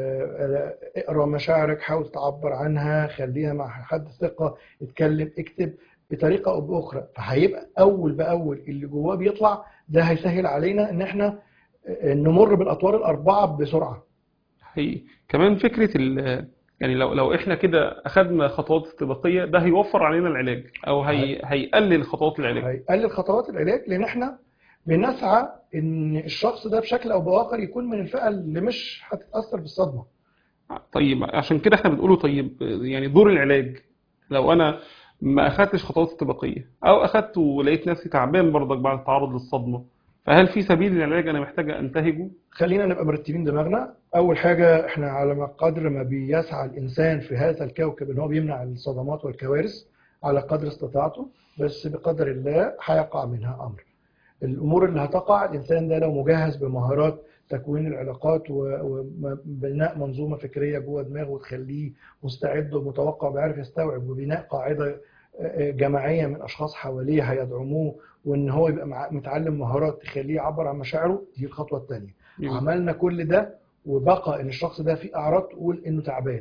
S2: آه، اقرا مشاعرك حاول تعبر عنها خليها مع حد ثقه اتكلم اكتب بطريقه او باخرى فهيبقى اول باول اللي جواه بيطلع ده هيسهل علينا ان احنا آه، نمر بالاطوار الاربعه بسرعه
S1: حقيقي كمان فكرة ال يعني لو لو احنا كده اخدنا خطوات استباقية ده هيوفر علينا العلاج او هي هيقلل خطوات العلاج
S2: هيقلل خطوات العلاج لان احنا بنسعى ان الشخص ده بشكل او باخر يكون من الفئه اللي مش هتتاثر بالصدمه
S1: طيب عشان كده احنا بنقوله طيب يعني دور العلاج لو انا ما اخدتش خطوات استباقية او اخدت ولقيت نفسي تعبان برضك بعد التعرض للصدمة فهل في سبيل للعلاج انا محتاج انتهجه؟
S2: خلينا نبقى مرتبين دماغنا اول حاجه احنا على ما قدر ما بيسعى الانسان في هذا الكوكب ان هو بيمنع الصدمات والكوارث على قدر استطاعته بس بقدر الله هيقع منها امر الامور اللي هتقع الانسان ده لو مجهز بمهارات تكوين العلاقات و- وبناء منظومه فكريه جوه دماغه وتخليه مستعد ومتوقع وبيعرف يستوعب وبناء قاعده آه، جماعيه من اشخاص حواليه هيدعموه وان هو يبقى مع- متعلم مهارات تخليه يعبر عن مشاعره دي الخطوه الثانيه عملنا كل ده وبقى ان الشخص ده فيه اعراض تقول انه تعبان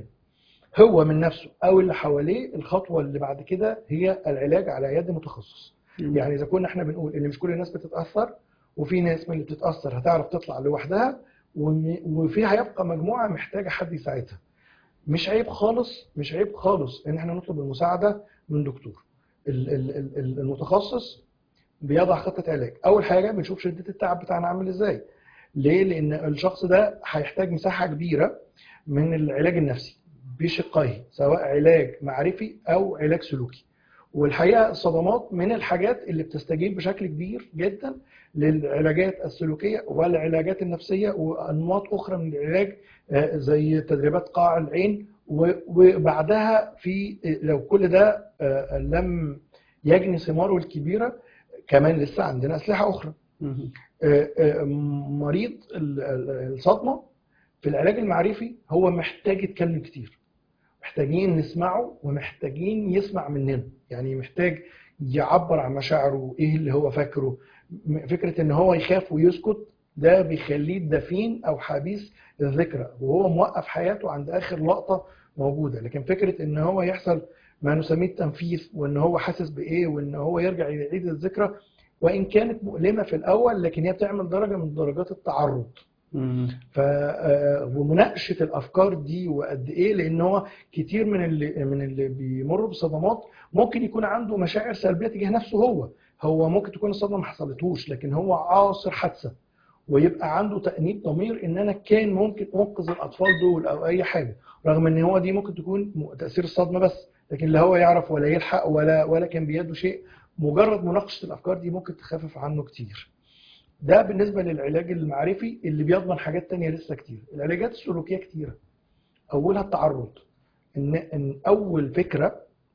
S2: هو من نفسه او اللي حواليه الخطوه اللي بعد كده هي العلاج على يد متخصص يعني اذا كنا احنا بنقول ان مش كل الناس بتتاثر وفي ناس من اللي بتتاثر هتعرف تطلع لوحدها وم- وفي هيبقى مجموعه محتاجه حد يساعدها مش عيب خالص مش عيب خالص ان احنا نطلب المساعده من دكتور ال- ال- ال- ال- المتخصص بيضع خطه علاج اول حاجه بنشوف شده التعب بتاعنا عامل ازاي ليه لان الشخص ده هيحتاج مساحه كبيره من العلاج النفسي بشقيه سواء علاج معرفي او علاج سلوكي والحقيقه الصدمات من الحاجات اللي بتستجيب بشكل كبير جدا للعلاجات السلوكيه والعلاجات النفسيه وانماط اخرى من العلاج آه، زي تدريبات قاع العين و- وبعدها في لو كل ده آه، لم يجني ثماره الكبيره كمان لسه عندنا اسلحه اخرى
S1: مم.
S2: آه، آه، مريض ال- ال- الصدمه في العلاج المعرفي هو محتاج يتكلم كتير محتاجين نسمعه ومحتاجين يسمع مننا يعني محتاج يعبر عن مشاعره ايه اللي هو فاكره م- فكره ان هو يخاف ويسكت ده بيخليه دفين او حبيس الذكرى وهو موقف حياته عند اخر لقطه موجوده لكن فكره ان هو يحصل ما نسميه التنفيذ وان هو حاسس بايه وان هو يرجع يعيد الذكرى وان كانت مؤلمه في الاول لكن هي بتعمل درجه من درجات التعرض
S1: مم.
S2: ف آه، ومناقشه الافكار دي وقد ايه لان هو كتير من اللي من اللي بيمروا بصدمات ممكن يكون عنده مشاعر سلبيه تجاه نفسه هو هو ممكن تكون الصدمه ما حصلتوش لكن هو عاصر حادثه ويبقى عنده تأنيب ضمير ان انا كان ممكن انقذ الاطفال دول او اي حاجه رغم ان هو دي ممكن تكون م- تاثير الصدمه بس لكن لا هو يعرف ولا يلحق ولا ولا كان بيده شيء مجرد مناقشه الافكار دي ممكن تخفف عنه كتير ده بالنسبة للعلاج المعرفي اللي بيضمن حاجات تانية لسه كتير العلاجات السلوكية كتيرة أولها التعرض إن, إن أول فكرة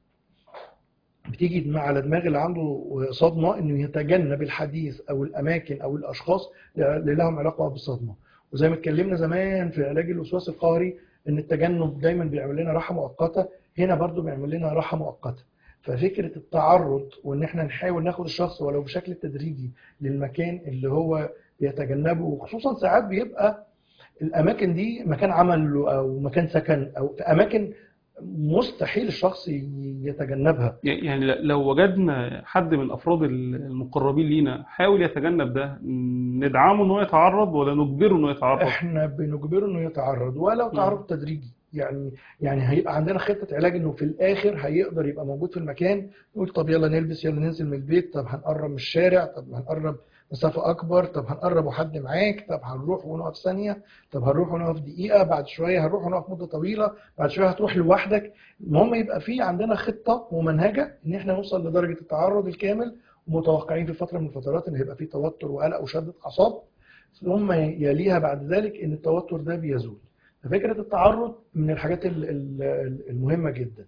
S2: بتيجي على دماغ اللي عنده صدمة إنه يتجنب الحديث أو الأماكن أو الأشخاص اللي لهم علاقة بالصدمة وزي ما اتكلمنا زمان في علاج الوسواس القهري إن التجنب دايما بيعمل لنا راحة مؤقتة هنا برضو بيعمل لنا راحة مؤقتة ففكرة التعرض وإن احنا نحاول ناخد الشخص ولو بشكل تدريجي للمكان اللي هو بيتجنبه وخصوصا ساعات بيبقى الأماكن دي مكان عمل أو مكان سكن أو في أماكن مستحيل الشخص يتجنبها
S1: يعني لو وجدنا حد من الافراد المقربين لينا حاول يتجنب ده ندعمه انه يتعرض ولا نجبره انه يتعرض
S2: احنا بنجبره انه يتعرض ولو تعرض تدريجي يعني يعني هيبقى عندنا خطه علاج انه في الاخر هيقدر يبقى موجود في المكان نقول طب يلا نلبس يلا ننزل من البيت طب هنقرب من الشارع طب هنقرب مسافة أكبر طب هنقرب وحد معاك طب هنروح ونقف ثانية طب هنروح ونقف دقيقة بعد شوية هنروح ونقف مدة طويلة بعد شوية هتروح لوحدك المهم يبقى في عندنا خطة ممنهجة إن إحنا نوصل لدرجة التعرض الكامل ومتوقعين في فترة من الفترات إن هيبقى في توتر وقلق وشدة أعصاب ثم يليها بعد ذلك إن التوتر ده بيزول ففكرة التعرض من الحاجات المهمة جدا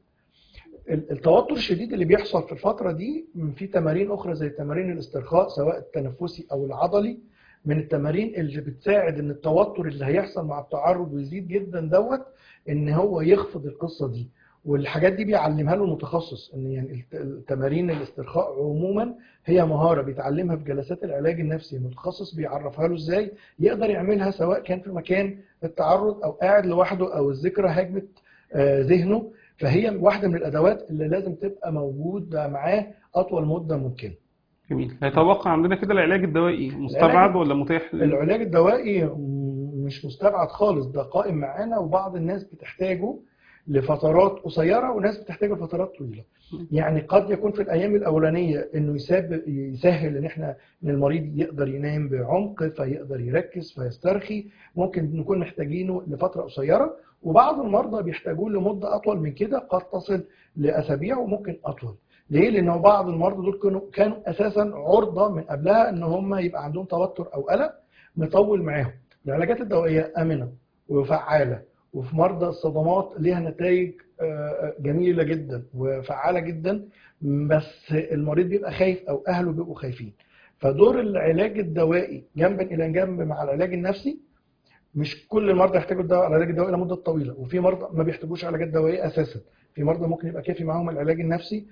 S2: التوتر الشديد اللي بيحصل في الفترة دي في تمارين أخرى زي تمارين الاسترخاء سواء التنفسي أو العضلي من التمارين اللي بتساعد إن التوتر اللي هيحصل مع التعرض ويزيد جدا دوت إن هو يخفض القصة دي والحاجات دي بيعلمها له المتخصص ان يعني التمارين الاسترخاء عموما هي مهاره بيتعلمها في جلسات العلاج النفسي المتخصص بيعرفها له ازاي يقدر يعملها سواء كان في مكان التعرض او قاعد لوحده او الذكرى هاجمت ذهنه فهي واحدة من الأدوات اللي لازم تبقى موجودة معاه أطول مدة ممكنة
S1: جميل هيتوقع عندنا كده العلاج الدوائي مستبعد ولا متاح
S2: العلاج الدوائي مش مستبعد خالص ده قائم معانا وبعض الناس بتحتاجه لفترات قصيرة وناس بتحتاجه لفترات طويلة يعني قد يكون في الأيام الأولانية إنه يساب يسهل إن إحنا إن المريض يقدر ينام بعمق فيقدر يركز فيسترخي ممكن نكون محتاجينه لفترة قصيرة وبعض المرضى بيحتاجوه لمدة أطول من كده قد تصل لأسابيع وممكن أطول ليه؟ لأن بعض المرضى دول كانوا كانوا أساسا عرضة من قبلها إن هم يبقى عندهم توتر أو قلق مطول معاهم العلاجات الدوائية آمنة وفعالة وفي مرضى الصدمات ليها نتائج جميلة جدا وفعالة جدا بس المريض بيبقى خايف أو أهله بيبقوا خايفين فدور العلاج الدوائي جنبا إلى جنب مع العلاج النفسي مش كل المرضى يحتاجوا الدواء العلاج الدوائي لمده طويله وفي مرضى ما بيحتاجوش علاجات دوائيه اساسا في مرضى ممكن يبقى كافي معاهم العلاج النفسي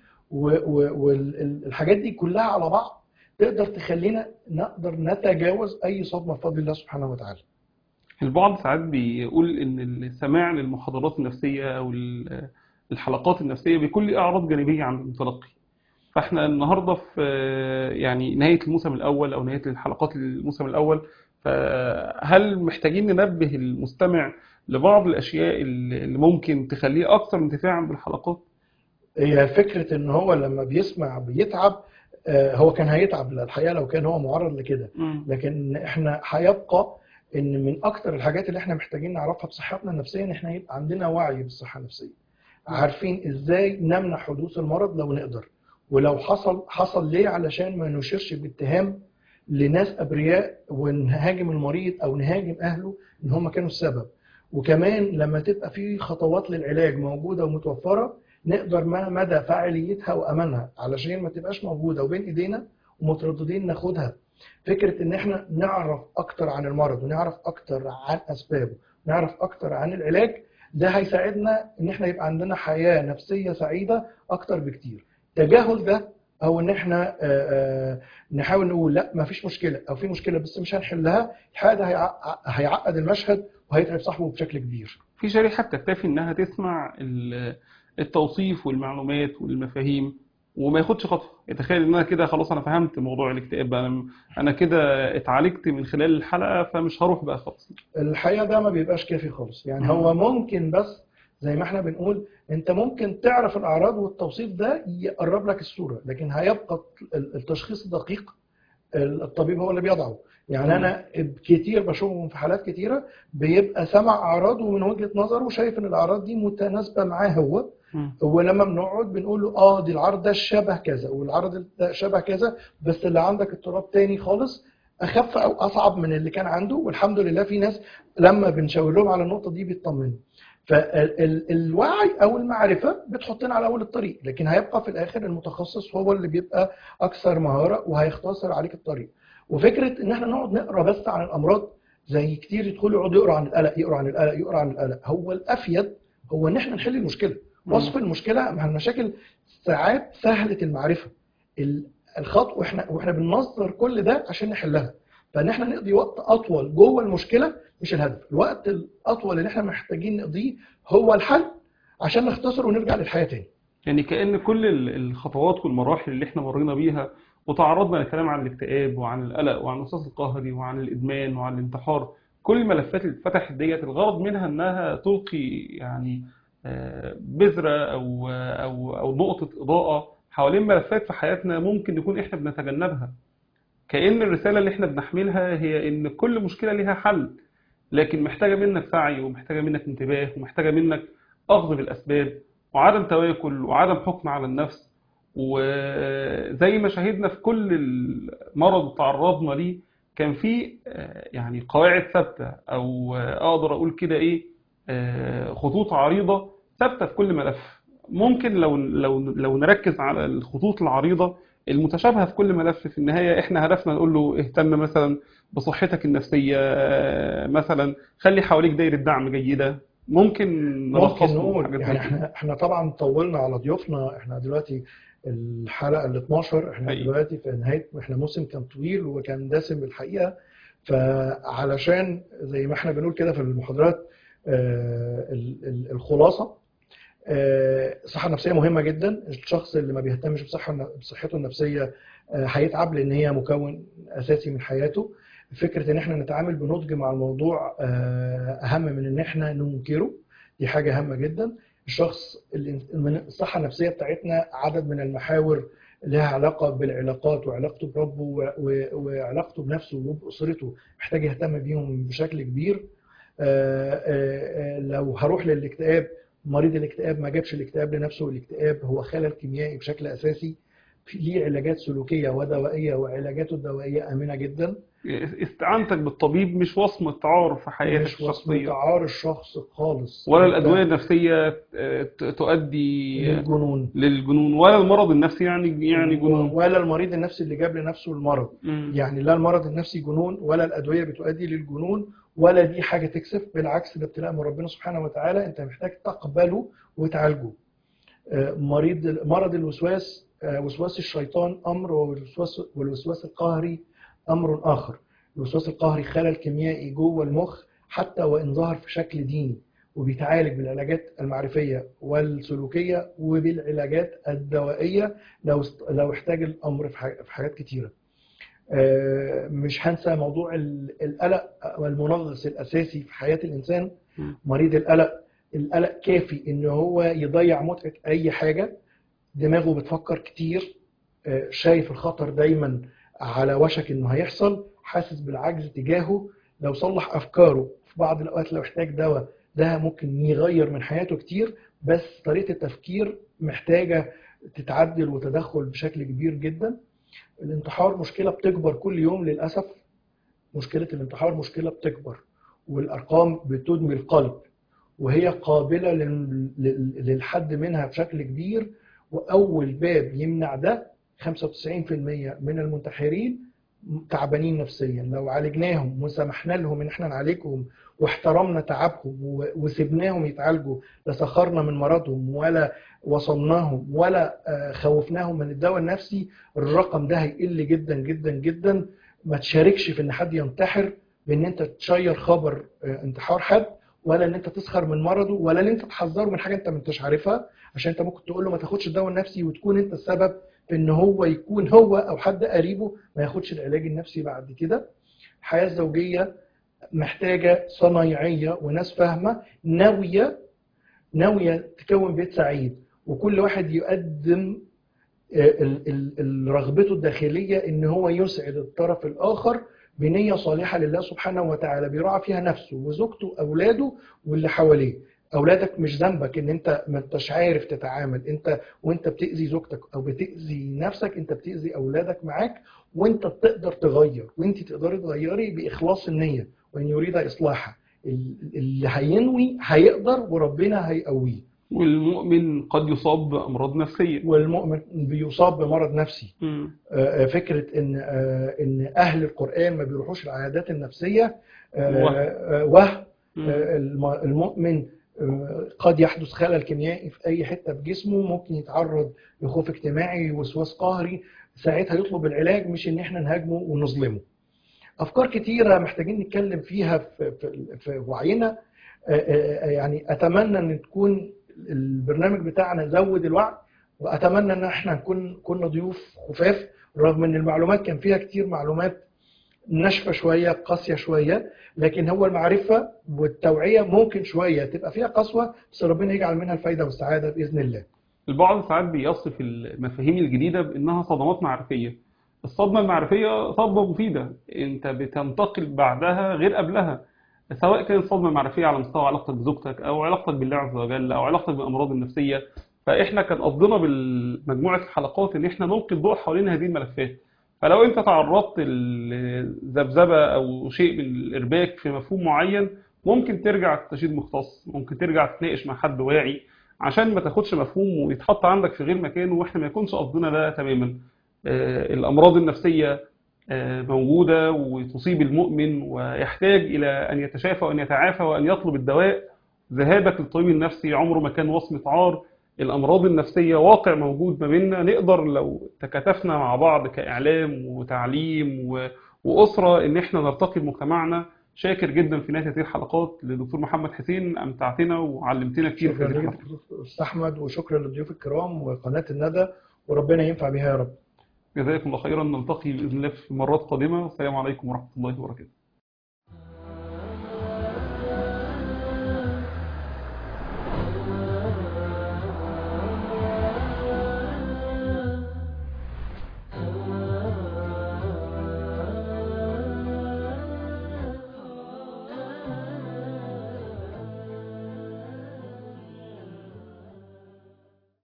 S2: والحاجات دي كلها على بعض تقدر تخلينا نقدر نتجاوز اي صدمه بفضل الله سبحانه وتعالى
S1: البعض ساعات بيقول ان السماع للمحاضرات النفسيه او الحلقات النفسيه بيكون ليه اعراض جانبيه عند المتلقي فاحنا النهارده في يعني نهايه الموسم الاول او نهايه الحلقات الموسم الاول فهل محتاجين ننبه المستمع لبعض الاشياء اللي ممكن تخليه اكثر انتفاعا بالحلقات
S2: هي فكره ان هو لما بيسمع بيتعب هو كان هيتعب الحقيقه لو كان هو معرض لكده لكن احنا هيبقى ان من اكتر الحاجات اللي احنا محتاجين نعرفها بصحتنا النفسيه ان احنا يبقى عندنا وعي بالصحه النفسيه عارفين ازاي نمنع حدوث المرض لو نقدر ولو حصل حصل ليه علشان ما نشيرش باتهام لناس ابرياء ونهاجم المريض او نهاجم اهله ان هم كانوا السبب وكمان لما تبقى في خطوات للعلاج موجوده ومتوفره نقدر ما مدى فاعليتها وامانها علشان ما تبقاش موجوده وبين ايدينا ومترددين ناخدها فكره ان احنا نعرف اكتر عن المرض ونعرف اكتر عن اسبابه نعرف اكتر عن العلاج ده هيساعدنا ان احنا يبقى عندنا حياه نفسيه سعيده اكتر بكتير تجاهل ده او ان احنا نحاول نقول لا ما فيش مشكله او في مشكله بس مش هنحلها الحقيقه ده هيعقد المشهد وهيتعب صاحبه بشكل كبير
S1: في شريحه بتكتفي انها تسمع التوصيف والمعلومات والمفاهيم وما ياخدش خطوه يتخيل ان انا كده خلاص انا فهمت موضوع الاكتئاب انا انا كده اتعالجت من خلال الحلقه فمش هروح بقى خالص
S2: الحقيقه ده ما بيبقاش كافي خالص يعني هو ممكن بس زي ما احنا بنقول انت ممكن تعرف الاعراض والتوصيف ده يقرب لك الصوره لكن هيبقى التشخيص الدقيق الطبيب هو اللي بيضعه يعني انا كتير بشوفهم في حالات كتيره بيبقى سمع اعراض ومن وجهه نظره شايف ان الاعراض دي متناسبه معاه هو ولما بنقعد بنقول له اه دي العرض ده شبه كذا والعرض ده شبه كذا بس اللي عندك اضطراب تاني خالص اخف او اصعب من اللي كان عنده والحمد لله في ناس لما بنشاور لهم على النقطه دي بيطمنوا فالوعي او المعرفه بتحطنا على اول الطريق لكن هيبقى في الاخر المتخصص هو اللي بيبقى اكثر مهاره وهيختصر عليك الطريق وفكره ان احنا نقعد نقرا بس عن الامراض زي كتير يدخلوا يقعدوا يقروا عن القلق يقروا عن القلق يقروا عن القلق هو الافيد هو ان احنا نحل المشكله
S1: مم.
S2: وصف المشكله مع المشاكل ساعات سهله المعرفه ال- الخطوه واحنا واحنا بننظر كل ده عشان نحلها فان احنا نقضي وقت اطول جوه المشكله مش الهدف الوقت الاطول اللي احنا محتاجين نقضيه هو الحل عشان نختصر ونرجع للحياه تاني
S1: يعني كأن كل ال- الخطوات والمراحل اللي احنا مرينا بيها وتعرضنا للكلام عن الاكتئاب وعن القلق وعن الوسواس القهري وعن الإدمان وعن الانتحار كل الملفات اللي اتفتحت ديت الغرض منها انها تلقي يعني آه، بذرة او او او نقطة إضاءة حوالين ملفات في حياتنا ممكن نكون احنا بنتجنبها كأن الرسالة اللي احنا بنحملها هي ان كل مشكلة ليها حل لكن محتاجة منك سعي ومحتاجة منك انتباه ومحتاجة منك أخذ بالأسباب وعدم تواكل وعدم حكم على النفس وزي ما شاهدنا في كل المرض تعرضنا ليه كان في آه، يعني قواعد ثابتة أو آه، أقدر أقول كده إيه آه، خطوط عريضة ثابتة في كل ملف ممكن لو لو لو نركز على الخطوط العريضة المتشابهة في كل ملف في النهاية إحنا هدفنا نقول له اهتم مثلا بصحتك النفسية آه، مثلا خلي حواليك دايرة دعم جيدة ممكن
S2: ممكن
S1: نلخصه
S2: نقول
S1: بحاجات
S2: يعني
S1: زي كده.
S2: احنا احنا طبعا طولنا على ضيوفنا احنا دلوقتي الحلقه ال 12 احنا
S1: حقيقي.
S2: دلوقتي في نهايه احنا موسم كان طويل وكان دسم الحقيقه فعلشان زي ما احنا بنقول كده في المحاضرات آه، ال- ال- الخلاصه آه، الصحه النفسيه مهمه جدا الشخص اللي ما بيهتمش بصحه بصحته النفسيه آه، هيتعب لان هي مكون اساسي من حياته فكره ان احنا نتعامل بنضج مع الموضوع آه، اهم من ان احنا ننكره دي حاجه هامه جدا الشخص اللي من الصحه النفسيه بتاعتنا عدد من المحاور لها علاقه بالعلاقات وعلاقته بربه و- و- وعلاقته بنفسه وباسرته محتاج يهتم بيهم بشكل كبير آه، آه، آه، لو هروح للاكتئاب مريض الاكتئاب ما جابش الاكتئاب لنفسه الاكتئاب هو خلل كيميائي بشكل اساسي في ليه علاجات سلوكيه ودوائيه وعلاجاته الدوائيه امنه جدا
S1: استعانتك بالطبيب مش وصمة تعارف في حياتك
S2: مش وصف
S1: الشخصية
S2: تعار الشخص خالص
S1: ولا
S2: أنت
S1: الأدوية النفسية آه، ت- تؤدي
S2: للجنون
S1: للجنون ولا المرض النفسي يعني يعني جنون
S2: ولا المريض النفسي اللي جاب لنفسه المرض
S1: مم.
S2: يعني لا المرض النفسي جنون ولا الادويه بتؤدي للجنون ولا دي حاجه تكسف بالعكس ده ابتلاء من ربنا سبحانه وتعالى انت محتاج تقبله وتعالجه آه، مريض مرض الوسواس آه، وسواس الشيطان امر والوسواس والوسواس القهري امر اخر الوسواس القهري خلل كيميائي جوه المخ حتى وان ظهر في شكل ديني وبيتعالج بالعلاجات المعرفيه والسلوكيه وبالعلاجات الدوائيه لو است- لو احتاج الامر في ح- في حاجات كتيره آه، مش هنسى موضوع ال- القلق والمنغص الاساسي في حياه الانسان
S1: مم.
S2: مريض القلق القلق كافي ان هو يضيع متعه اي حاجه دماغه بتفكر كتير آه، شايف الخطر دايما على وشك انه هيحصل حاسس بالعجز تجاهه لو صلح افكاره في بعض الاوقات لو احتاج دواء ده ممكن يغير من حياته كتير بس طريقه التفكير محتاجه تتعدل وتدخل بشكل كبير جدا الانتحار مشكله بتكبر كل يوم للاسف مشكله الانتحار مشكله بتكبر والارقام بتدمي القلب وهي قابله لل- لل- للحد منها بشكل كبير واول باب يمنع ده 95% من المنتحرين تعبانين نفسيا لو عالجناهم وسمحنا لهم ان احنا نعالجهم واحترمنا تعبهم و- وسبناهم يتعالجوا لا سخرنا من مرضهم ولا وصلناهم ولا آه، خوفناهم من الدواء النفسي الرقم ده هيقل جدا جدا جدا ما تشاركش في ان حد ينتحر بان انت تشير خبر آه، انتحار حد ولا ان انت تسخر من مرضه ولا ان انت تحذره من حاجه انت ما انتش عارفها عشان انت ممكن تقول له ما تاخدش الدواء النفسي وتكون انت السبب في ان هو يكون هو او حد قريبه ما ياخدش العلاج النفسي بعد كده الحياه الزوجيه محتاجه صنايعيه وناس فاهمه ناويه ناويه تكون بيت سعيد وكل واحد يقدم ال- ال- ال- رغبته الداخليه ان هو يسعد الطرف الاخر بنيه صالحه لله سبحانه وتعالى بيراعي فيها نفسه وزوجته واولاده واللي حواليه اولادك مش ذنبك ان انت ما انتش عارف تتعامل انت وانت بتاذي زوجتك او بتاذي نفسك انت بتاذي اولادك معاك وانت تقدر تغير وانت تقدري تغيري باخلاص النيه وان يريد اصلاحها ال- اللي هينوي هيقدر وربنا هيقويه
S1: والمؤمن قد يصاب بأمراض نفسية
S2: والمؤمن بيصاب بمرض نفسي
S1: مم.
S2: آه، فكره ان آه، ان اهل القران ما بيروحوش العيادات النفسيه آه،
S1: وهم.
S2: آه، وهم
S1: مم.
S2: آه، الم- المؤمن آه، قد يحدث خلل كيميائي في اي حته في جسمه ممكن يتعرض لخوف اجتماعي وسواس قهري ساعتها يطلب العلاج مش ان احنا نهاجمه ونظلمه افكار كتيره محتاجين نتكلم فيها في, في, في وعينا آه، آه، يعني اتمنى ان تكون البرنامج بتاعنا زود الوعي واتمنى ان احنا نكون كنا ضيوف خفاف رغم ان المعلومات كان فيها كتير معلومات ناشفه شويه قاسيه شويه لكن هو المعرفه والتوعيه ممكن شويه تبقى فيها قسوه بس ربنا يجعل منها الفايده والسعاده باذن الله.
S1: البعض ساعات بيصف المفاهيم الجديدة بأنها صدمات معرفية الصدمة المعرفية صدمة مفيدة انت بتنتقل بعدها غير قبلها سواء كانت صدمة معرفية على مستوى علاقتك بزوجتك أو علاقتك بالله عز وجل أو علاقتك بالأمراض النفسية فإحنا كان قصدنا بالمجموعة الحلقات إن إحنا نلقي الضوء حوالين هذه الملفات فلو أنت تعرضت لذبذبة أو شيء من الإرباك في مفهوم معين ممكن ترجع تستشير مختص ممكن ترجع تتناقش مع حد واعي عشان ما تاخدش مفهوم ويتحط عندك في غير مكانه واحنا ما يكونش قصدنا ده تماما آه، الأمراض النفسية آه، موجودة وتصيب المؤمن ويحتاج إلى أن يتشافى وأن يتعافى وأن يطلب الدواء ذهابك للطبيب النفسي عمره ما كان وصمة عار الأمراض النفسية واقع موجود ما بيننا نقدر لو تكاتفنا مع بعض كإعلام وتعليم و... وأسرة إن إحنا نرتقي بمجتمعنا شاكر جدا في نهاية هذه الحلقات لدكتور محمد حسين أمتعتنا وعلمتنا كتير في
S2: شكرا
S1: هذه
S2: لك
S1: الحلقة
S2: استاذ احمد وشكرا للضيوف الكرام وقناه الندى وربنا ينفع بها يا رب.
S1: جزاكم الله خيرا نلتقي بإذن الله في مرات قادمة والسلام عليكم ورحمة الله وبركاته